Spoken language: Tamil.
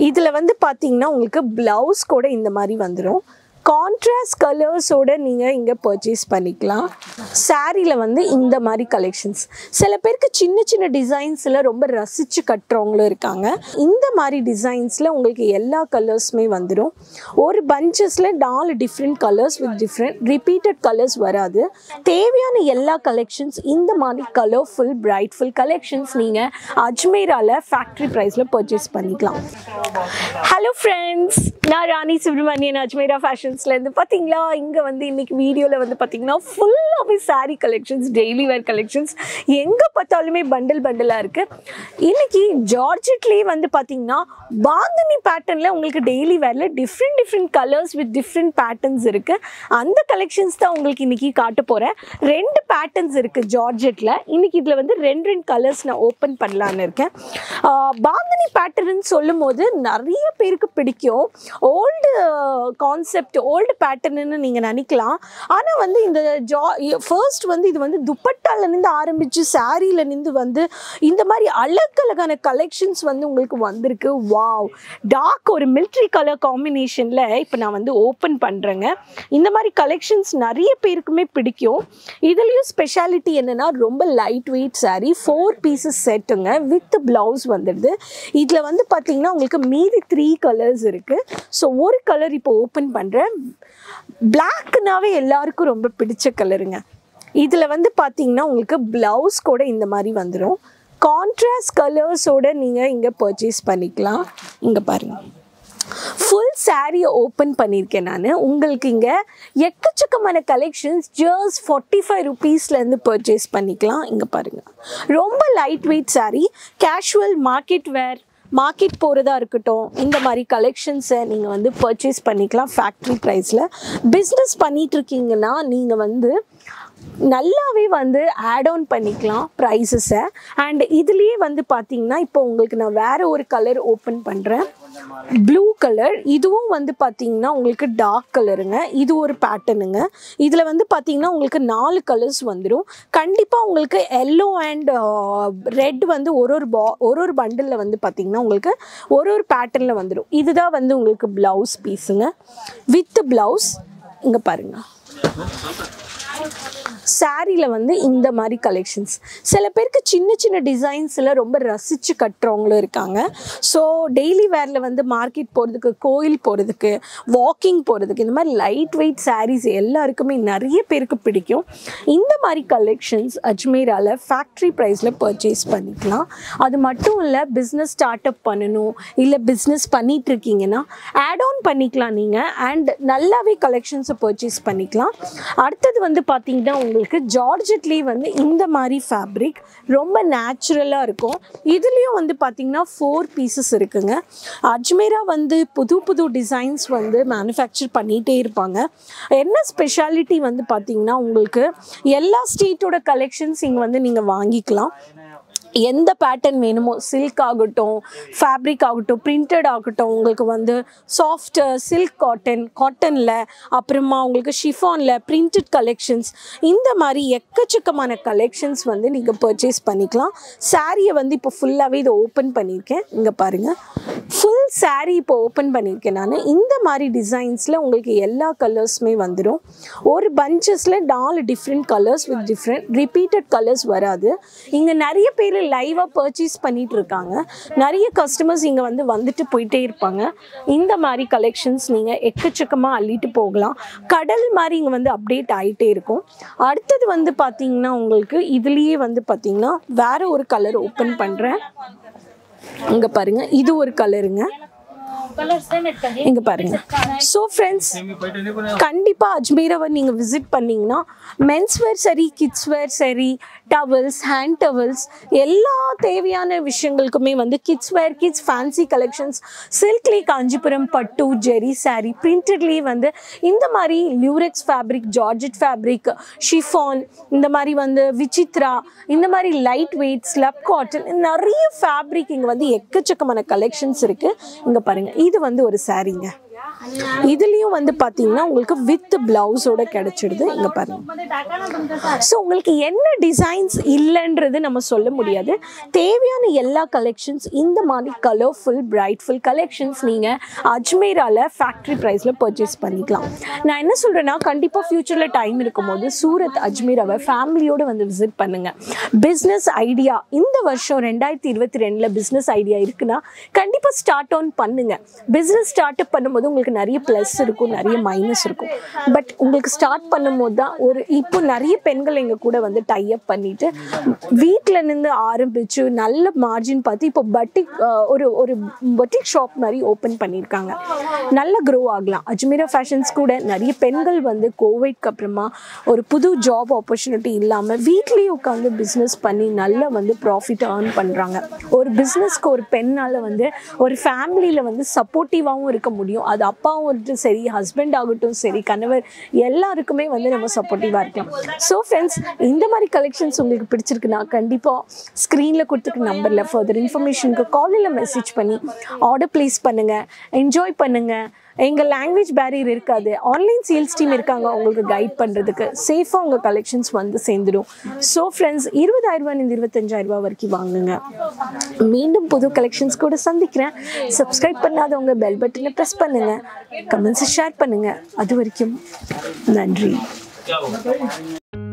இதில் வந்து பார்த்தீங்கன்னா உங்களுக்கு ப்ளவுஸ் கூட இந்த மாதிரி வந்துடும் கான்ட்ராஸ்ட் கலர்ஸோட நீங்கள் இங்கே பர்ச்சேஸ் பண்ணிக்கலாம் சாரியில் வந்து இந்த மாதிரி கலெக்ஷன்ஸ் சில பேருக்கு சின்ன சின்ன டிசைன்ஸில் ரொம்ப ரசித்து கட்டுறவங்களும் இருக்காங்க இந்த மாதிரி டிசைன்ஸில் உங்களுக்கு எல்லா கலர்ஸுமே வந்துடும் ஒரு பஞ்சஸில் நாலு different colours with different repeated colours வராது தேவையான எல்லா கலெக்ஷன்ஸ் இந்த மாதிரி கலர்ஃபுல் பிரைட்ஃபுல் கலெக்ஷன்ஸ் நீங்கள் அஜ்மீரால ஃபேக்ட்ரி ப்ரைஸில் பர்ச்சேஸ் பண்ணிக்கலாம் ஹலோ ஃப்ரெண்ட்ஸ் நான் ராணி சுப்ரமணியன் அஜ்மீரா ஃபேஷன்ஸ்லேருந்து பார்த்தீங்களா இங்கே வந்து இன்னைக்கு வீடியோவில் வந்து பார்த்தீங்கன்னா ஃபுல்லாகவே saree collections daily wear collections எங்கே பார்த்தாலுமே பண்டில் பண்டிலாக இருக்குது இன்னைக்கு ஜார்ஜெட்லேயே வந்து பார்த்தீங்கன்னா பாந்தினி பேட்டர்னில் உங்களுக்கு டெய்லி வேரில் different different colours with different patterns இருக்குது அந்த கலெக்ஷன்ஸ் தான் உங்களுக்கு இன்னைக்கு காட்ட போகிறேன் ரெண்டு பேட்டர்ன்ஸ் இருக்குது ஜார்ஜெட்டில் இன்னைக்கு இதில் வந்து ரெண்டு ரெண்டு கலர்ஸ் நான் ஓப்பன் பண்ணலான்னு இருக்கேன் ஆஹ் பாந்தினி பேட்டர்ன்னு சொல்லும் போது நிறைய பேருக்கு பிடிக்கும் ஓல்டு கான்செப்ட் ஓல்டு பேட்டர்ன்னு நீங்கள் நினைக்கலாம் ஆனால் வந்து இந்த ஜா ஃபர்ஸ்ட் வந்து இது வந்து துப்பட்டாலேருந்து ஆரம்பித்து சாரீலேருந்து வந்து இந்த மாதிரி அழகழகான கலெக்ஷன்ஸ் வந்து உங்களுக்கு வந்திருக்கு வாவ் டார்க் ஒரு மிலிட்ரி கலர் காம்பினேஷனில் இப்போ நான் வந்து ஓப்பன் பண்ணுறேங்க இந்த மாதிரி கலெக்ஷன்ஸ் நிறைய பேருக்குமே பிடிக்கும் இதுலேயும் ஸ்பெஷாலிட்டி என்னென்னா ரொம்ப light weight saree four pieces செட்டுங்க வித் ப்ளவுஸ் வந்துடுது இதில் வந்து பார்த்தீங்கன்னா உங்களுக்கு மீதி த்ரீ கலர்ஸ் இருக்குது ஸோ ஒரு கலர் இப்போ ஓப்பன் பண்ணுறேன் பிளாக்னாவே எல்லாருக்கும் ரொம்ப பிடிச்ச கலருங்க இதில் வந்து பார்த்தீங்கன்னா உங்களுக்கு ப்ளவுஸ் கூட இந்த மாதிரி வந்துடும் கான்ட்ராஸ்ட் கலர்ஸோட நீங்கள் இங்கே பர்ச்சேஸ் பண்ணிக்கலாம் இங்கே பாருங்கள் ஃபுல் சாரியை ஓப்பன் பண்ணியிருக்கேன் நான் உங்களுக்கு இங்கே எக்கச்சக்கமான கலெக்ஷன்ஸ் ஜர்ஸ் ஃபார்ட்டி ஃபைவ் ருபீஸ்லேருந்து பர்ச்சேஸ் பண்ணிக்கலாம் இங்கே பாருங்கள் ரொம்ப light weight saree casual market wear market போகிறதா இருக்கட்டும் இந்த மாதிரி கலெக்ஷன்ஸை நீங்கள் வந்து பர்ச்சேஸ் பண்ணிக்கலாம் ஃபேக்ட்ரி ப்ரைஸில் பிஸ்னஸ் பண்ணிகிட்ருக்கீங்கன்னா நீங்கள் வந்து நல்லாவே வந்து ஆட் ஆன் பண்ணிக்கலாம் ப்ரைஸஸை அண்ட் இதுலேயே வந்து பார்த்தீங்கன்னா இப்போ உங்களுக்கு நான் வேறு ஒரு கலர் ஓப்பன் பண்ணுறேன் ப்ளூ கலர் இதுவும் வந்து பார்த்தீங்கன்னா உங்களுக்கு டார்க் கலருங்க இது ஒரு பேட்டர்னுங்க இதில் வந்து பார்த்தீங்கன்னா உங்களுக்கு நாலு கலர்ஸ் வந்துடும் கண்டிப்பாக உங்களுக்கு எல்லோ அண்ட் ரெட் வந்து ஒரு ஒரு பா ஒரு ஒரு பண்டிலில் வந்து பார்த்தீங்கன்னா உங்களுக்கு ஒரு ஒரு பேட்டர்னில் வந்துடும் இதுதான் வந்து உங்களுக்கு ப்ளவுஸ் பீஸுங்க வித் ப்ளவுஸ் இங்கே பாருங்கள் சாரியில் வந்து இந்த மாதிரி கலெக்ஷன்ஸ் சில பேருக்கு சின்ன சின்ன டிசைன்ஸில் ரொம்ப ரசித்து கட்டுறவங்களும் இருக்காங்க ஸோ டெய்லி வேரில் வந்து மார்க்கெட் போகிறதுக்கு கோயில் போகிறதுக்கு வாக்கிங் போகிறதுக்கு இந்த மாதிரி லைட் வெயிட் சாரீஸ் எல்லாருக்குமே நிறைய பேருக்கு பிடிக்கும் இந்த மாதிரி கலெக்ஷன்ஸ் அஜ்மீரால ஃபேக்ட்ரி ப்ரைஸில் பர்ச்சேஸ் பண்ணிக்கலாம் அது மட்டும் இல்லை பிஸ்னஸ் ஸ்டார்ட் அப் பண்ணணும் இல்லை பிஸ்னஸ் பண்ணிட்டு இருக்கீங்கன்னா ஆட் ஆன் பண்ணிக்கலாம் நீங்கள் அண்ட் நல்லாவே கலெக்ஷன்ஸை பர்ச்சேஸ் பண்ணிக்கலாம் அடுத்தது வந்து பார்த்தீங்கன்னா உங்களுக்கு ஜார்ஜெட்லேயே வந்து இந்த மாதிரி ஃபேப்ரிக் ரொம்ப நேச்சுரலாக இருக்கும் இதுலேயும் வந்து பார்த்தீங்கன்னா ஃபோர் பீசஸ் இருக்குங்க அஜ்மீரா வந்து புது புது டிசைன்ஸ் வந்து மேனுஃபேக்சர் பண்ணிகிட்டே இருப்பாங்க என்ன ஸ்பெஷாலிட்டி வந்து பார்த்தீங்கன்னா உங்களுக்கு எல்லா ஸ்டேட்டோட கலெக்ஷன்ஸ் இங்கே வந்து நீங்கள் வாங்கிக்கலாம் எந்த பேட்டர்ன் வேணுமோ சில்க் ஆகட்டும் ஃபேப்ரிக் ஆகட்டும் பிரிண்டட் ஆகட்டும் உங்களுக்கு வந்து சாஃப்ட் சில்க் காட்டன் காட்டனில் அப்புறமா உங்களுக்கு ஷிஃபானில் பிரிண்டட் கலெக்ஷன்ஸ் இந்த மாதிரி எக்கச்சக்கமான கலெக்ஷன்ஸ் வந்து நீங்கள் பர்ச்சேஸ் பண்ணிக்கலாம் சாரியை வந்து இப்போ ஃபுல்லாகவே இதை ஓப்பன் பண்ணியிருக்கேன் இங்கே பாருங்கள் ஃபுல் saree இப்போ ஓப்பன் பண்ணியிருக்கேன் நான் இந்த மாதிரி டிசைன்ஸில் உங்களுக்கு எல்லா கலர்ஸுமே வந்துடும் ஒரு பஞ்சஸில் நாலு different colours with different repeated colours வராது இங்கே நிறைய பேர் லைவாக பர்ச்சேஸ் பண்ணிட்டு இருக்காங்க நிறைய கஸ்டமர்ஸ் இங்கே வந்து வந்துட்டு போயிட்டே இருப்பாங்க இந்த மாதிரி கலெக்ஷன்ஸ் நீங்கள் எக்கச்சக்கமாக அள்ளிட்டு போகலாம் கடல் மாதிரி இங்கே வந்து அப்டேட் ஆகிட்டே இருக்கும் அடுத்தது வந்து பார்த்தீங்கன்னா உங்களுக்கு இதுலேயே வந்து பார்த்தீங்கன்னா வேற ஒரு கலர் ஓப்பன் பண்ணுறேன் இங்கே பாருங்க இது ஒரு கலருங்க இங்க பாருங்க ஸோ ஃப்ரெண்ட்ஸ் கண்டிப்பாக அஜ்மீராவை நீங்கள் விசிட் பண்ணீங்கன்னா மென்ஸ் வேர் சரி கிட்ஸ் வேர் சரி டவல்ஸ் ஹேண்ட் டவல்ஸ் எல்லா தேவையான விஷயங்களுக்குமே வந்து kids wear kids fancy collections சில்க்லேயே காஞ்சிபுரம் பட்டு ஜெரி saree பிரிண்டட்லேயே வந்து இந்த மாதிரி lurex fabric georgette fabric chiffon இந்த மாதிரி வந்து விசித்ரா இந்த மாதிரி லைட் வெயிட் ஸ்லப் காட்டன் நிறைய ஃபேப்ரிக் இங்கே வந்து எக்கச்சக்கமான கலெக்ஷன்ஸ் இருக்குது இங்கே பாருங்கள் இது வந்து ஒரு சாரீங்க இதுலேயும் வந்து பார்த்தீங்கன்னா உங்களுக்கு வித் பிளவுஸோட கிடைச்சிடுது இங்கே பாருங்க ஸோ உங்களுக்கு என்ன டிசைன்ஸ் இல்லைன்றது நம்ம சொல்ல முடியாது தேவையான எல்லா கலெக்ஷன்ஸ் இந்த மாதிரி கலர்ஃபுல் பிரைட்ஃபுல் கலெக்ஷன்ஸ் நீங்கள் அஜ்மீரால ஃபேக்ட்ரி ப்ரைஸில் பர்ச்சேஸ் பண்ணிக்கலாம் நான் என்ன சொல்கிறேன்னா கண்டிப்பாக ஃப்யூச்சரில் டைம் இருக்கும்போது சூரத் அஜ்மீராவை ஃபேமிலியோடு வந்து விசிட் பண்ணுங்கள் பிஸ்னஸ் ஐடியா இந்த வருஷம் ரெண்டாயிரத்தி இருபத்தி ரெண்டில் பிஸ்னஸ் ஐடியா இருக்குன்னா கண்டிப்பாக ஸ்டார்ட் ஆன் பண்ணுங்க பிஸ்னஸ் ஸ்டார்ட் அப் பண்ணும்போது உங்களுக்கு நிறைய ப்ளஸ் இருக்கும் நிறைய மைனஸ் இருக்கும் பட் உங்களுக்கு ஸ்டார்ட் பண்ணும்போது தான் ஒரு இப்போ நிறைய பெண்கள் எங்கள் கூட வந்து டை அப் பண்ணிட்டு வீட்டில் நின்று ஆரம்பிச்சு நல்ல மார்ஜின் பார்த்து இப்போ பட்டிக் ஒரு ஒரு பட்டிக் ஷாப் மாதிரி ஓப்பன் பண்ணியிருக்காங்க நல்ல க்ரோ ஆகலாம் அஜ்மீரா ஃபேஷன்ஸ் கூட நிறைய பெண்கள் வந்து கோவிட்க்கு அப்புறமா ஒரு புது ஜாப் ஆப்பர்ச்சுனிட்டி இல்லாமல் வீட்லேயே உட்காந்து பிஸ்னஸ் பண்ணி நல்லா வந்து ப்ராஃபிட் ஏர்ன் பண்ணுறாங்க ஒரு பிஸ்னஸ்க்கு ஒரு பெண்ணால் வந்து ஒரு ஃபேமிலியில் வந்து சப்போர்ட்டிவாகவும் இருக்க முடியும் அது அப்பாவும் இருக்கட்டும் சரி ஹஸ்பண்ட் ஆகட்டும் சரி கணவர் எல்லாருக்குமே வந்து நம்ம சப்போர்ட்டிவாக இருக்கலாம் ஸோ ஃப்ரெண்ட்ஸ் இந்த மாதிரி கலெக்ஷன்ஸ் உங்களுக்கு பிடிச்சிருக்குன்னா கண்டிப்பாக ஸ்க்ரீனில் கொடுத்துருக்க நம்பரில் ஃபர்தர் இன்ஃபர்மேஷனுக்கு காலில் மெசேஜ் பண்ணி ஆர்டர் ப்ளேஸ் பண்ணுங்கள் என்ஜாய் பண்ணுங்கள் எங்கள் லாங்குவேஜ் பேரியர் இருக்காது ஆன்லைன் சேல்ஸ் டீம் இருக்காங்க உங்களுக்கு கைட் பண்ணுறதுக்கு சேஃபாக உங்கள் கலெக்ஷன்ஸ் வந்து சேர்ந்துடும் ஸோ ஃப்ரெண்ட்ஸ் இருபதாயிரரூபாயிலிருந்து இருபத்தஞ்சாயிரரூபா வரைக்கும் வாங்குங்க மீண்டும் புது கலெக்ஷன்ஸ் கூட சந்திக்கிறேன் சப்ஸ்கிரைப் பண்ணாதவங்க பெல் பட்டனை ப்ரெஸ் பண்ணுங்கள் கமெண்ட்ஸை ஷேர் பண்ணுங்கள் அது வரைக்கும் நன்றி